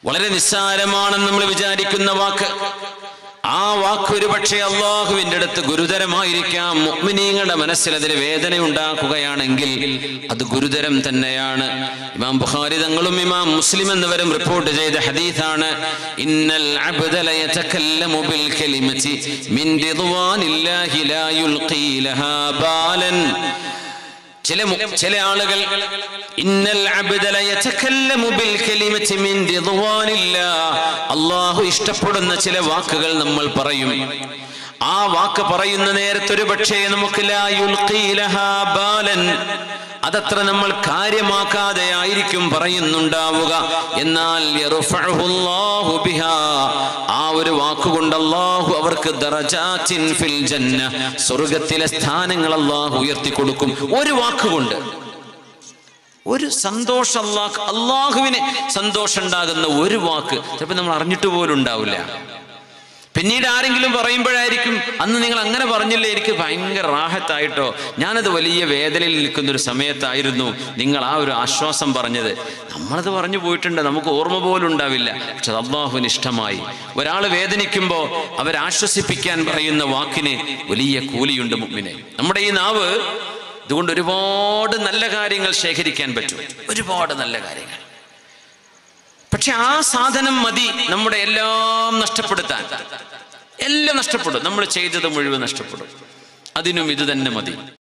വളരെ നിസ്സാരമാണെന്ന് നമ്മൾ വിചാരിക്കുന്ന വാക്ക് ആ വാക്ക് ഒരു പക്ഷേ അള്ളാഹുവിന്റെ അടുത്ത് ഗുരുതരമായിരിക്കാം മുഅ്മിനീങ്ങളുടെ മനസ്സിൽ അതിന് വേദന ഉണ്ടാക്കുകയാണെങ്കിൽ അത് ഗുരുതരം തന്നെയാണ് ഇമാം ബുഖാരി തങ്ങളും ഇമാം മുസ്ലിം എന്നിവരും റിപ്പോർട്ട് ചെയ്ത ഹദീസാണ് ഇന്നൽ അബ്ദ ലയതകല്ലമു ബിൽ കലിമതി മിൻ റിദ്വാനില്ലാഹി ലാ യുൽഖി ലഹാ ബാലൻ ചില മു- ചില ആളുകൾ ഇന്നൽ അബ്ദ ലയതകല്ലമു ബിൽ കലിമതി മിൻ റിദ്വാനില്ലാ അല്ലാഹു ഇഷ്ടപ്പെടുന്ന ചില വാക്കുകൾ നമ്മൾ പറയും ആ വാക്ക് പറയുന്ന നേരത്തെ ഒരു പക്ഷേ നമുക്ക് ലാ യുൽഖി ലഹാ ബാലൻ അതത്ര നമ്മൾ കാര്യമാക്കാതെ ആയിരിക്കും പറയുന്നുണ്ടാവുക എന്നാൽ യർഫഉഹു അല്ലാഹു ബിഹാ ആ ഒരു വാക്കുകൊണ്ട് അല്ലാഹു അവർക്ക് ദറജാത്തിൻ ഫിൽ ജന്ന സ്വർഗത്തിലെ സ്ഥാനങ്ങൾ അല്ലാഹു ഉയർത്തി കൊടുക്കും ഒരു വാക്കുകൊണ്ട് ഒരു സന്തോഷം അല്ലാഹ് അള്ളാഹുവിന് സന്തോഷം ഉണ്ടാകുന്ന ഒരു വാക്ക് ചിലപ്പോൾ നമ്മൾ അറിഞ്ഞിട്ട് പോലും ഉണ്ടാവില്ല പിന്നീട് ആരെങ്കിലും പറയുമ്പോഴായിരിക്കും അന്ന് നിങ്ങൾ അങ്ങനെ പറഞ്ഞില്ലേ എനിക്ക് ഭയങ്കര റാഹത്തായിട്ടോ ഞാനത് വലിയ വേദനയിൽ നിൽക്കുന്ന ഒരു സമയത്തായിരുന്നു നിങ്ങൾ ആ ഒരു ആശ്വാസം പറഞ്ഞത് നമ്മളത് പറഞ്ഞു പോയിട്ടുണ്ട് നമുക്ക് ഓർമ്മ പോലും ഉണ്ടാവില്ല പക്ഷെ അത് അള്ളാഹുവിന് ഇഷ്ടമായി ഒരാൾ വേദനിക്കുമ്പോൾ അവരാശ്വസിപ്പിക്കാൻ പറയുന്ന വാക്കിന് വലിയ കൂലിയുണ്ട് മുമ്പിനെ നമ്മുടെ ഈ നാവ് ഇതുകൊണ്ട് ഒരുപാട് നല്ല കാര്യങ്ങൾ ശേഖരിക്കാൻ പറ്റും ഒരുപാട് നല്ല കാര്യങ്ങൾ പക്ഷെ ആ സാധനം മതി നമ്മുടെ എല്ലാം നഷ്ടപ്പെടുത്താൻ എല്ലാം നഷ്ടപ്പെടും നമ്മൾ ചെയ്തത് മുഴുവൻ നഷ്ടപ്പെടും അതിനും ഇത് തന്നെ മതി